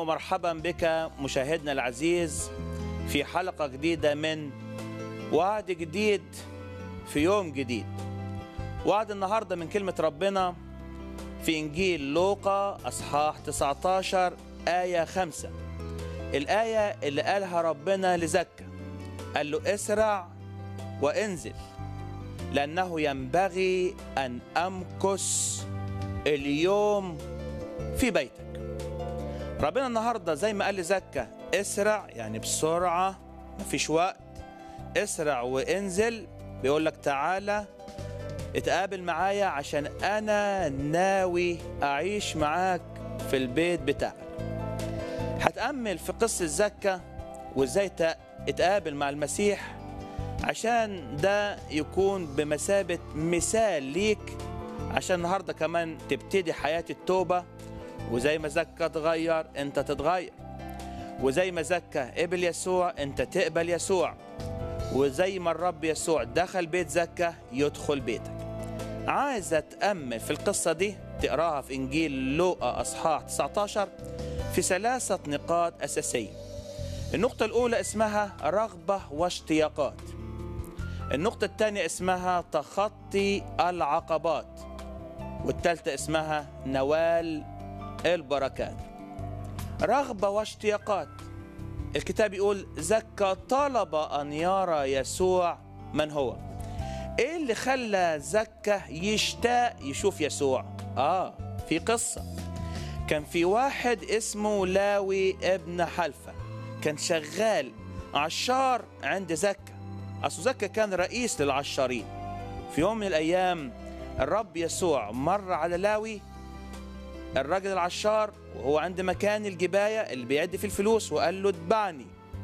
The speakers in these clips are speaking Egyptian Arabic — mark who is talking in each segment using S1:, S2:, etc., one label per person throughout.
S1: ومرحبا بك مشاهدنا العزيز في حلقة جديدة من وعد جديد في يوم جديد وعد النهاردة من كلمة ربنا في إنجيل لوقا أصحاح 19 آية 5 الآية اللي قالها ربنا لزكا قال له اسرع وانزل لأنه ينبغي أن أمكث اليوم في بيتك ربنا النهاردة زي ما قال لزكا اسرع يعني بسرعة مفيش وقت اسرع وانزل بيقول لك تعالى اتقابل معايا عشان أنا ناوي أعيش معاك في البيت بتاعك هتأمل في قصة زكا وازاي اتقابل مع المسيح عشان ده يكون بمثابة مثال ليك عشان النهاردة كمان تبتدي حياة التوبة وزي ما زكا اتغير انت تتغير وزي ما زكا قبل يسوع انت تقبل يسوع وزي ما الرب يسوع دخل بيت زكا يدخل بيتك عايز اتأمل في القصة دي تقراها في إنجيل لوقا أصحاح 19 في ثلاثة نقاط أساسية النقطة الأولى اسمها رغبة واشتياقات النقطة الثانية اسمها تخطي العقبات والثالثة اسمها نوال البركات رغبة واشتياقات الكتاب يقول زكى طلب أن يرى يسوع من هو ايه اللي خلى زكى يشتاق يشوف يسوع اه في قصة كان في واحد اسمه لاوي ابن حلفة كان شغال عشار عند زكى أصل زكى كان رئيس للعشارين في يوم من الأيام الرب يسوع مر على لاوي الراجل العشار وهو عند مكان الجباية اللي بيعد فيه الفلوس وقال له اتبعني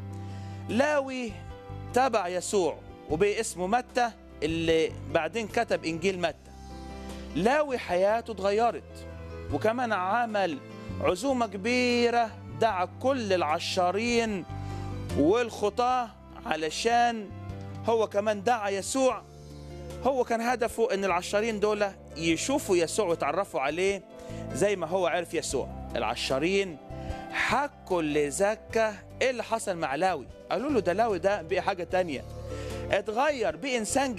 S1: لاوي تبع يسوع وباسمه متى اللي بعدين كتب إنجيل متى لاوي حياته اتغيرت وكمان عمل عزومة كبيرة دعا كل العشارين والخطاة علشان هو كمان دعا يسوع هو كان هدفه ان العشارين دول يشوفوا يسوع ويتعرفوا عليه زي ما هو عرف يسوع العشارين حكوا لزكا ايه اللي حصل مع لاوي قالوا له ده لاوي ده بقى حاجة تانية اتغير بقى انسان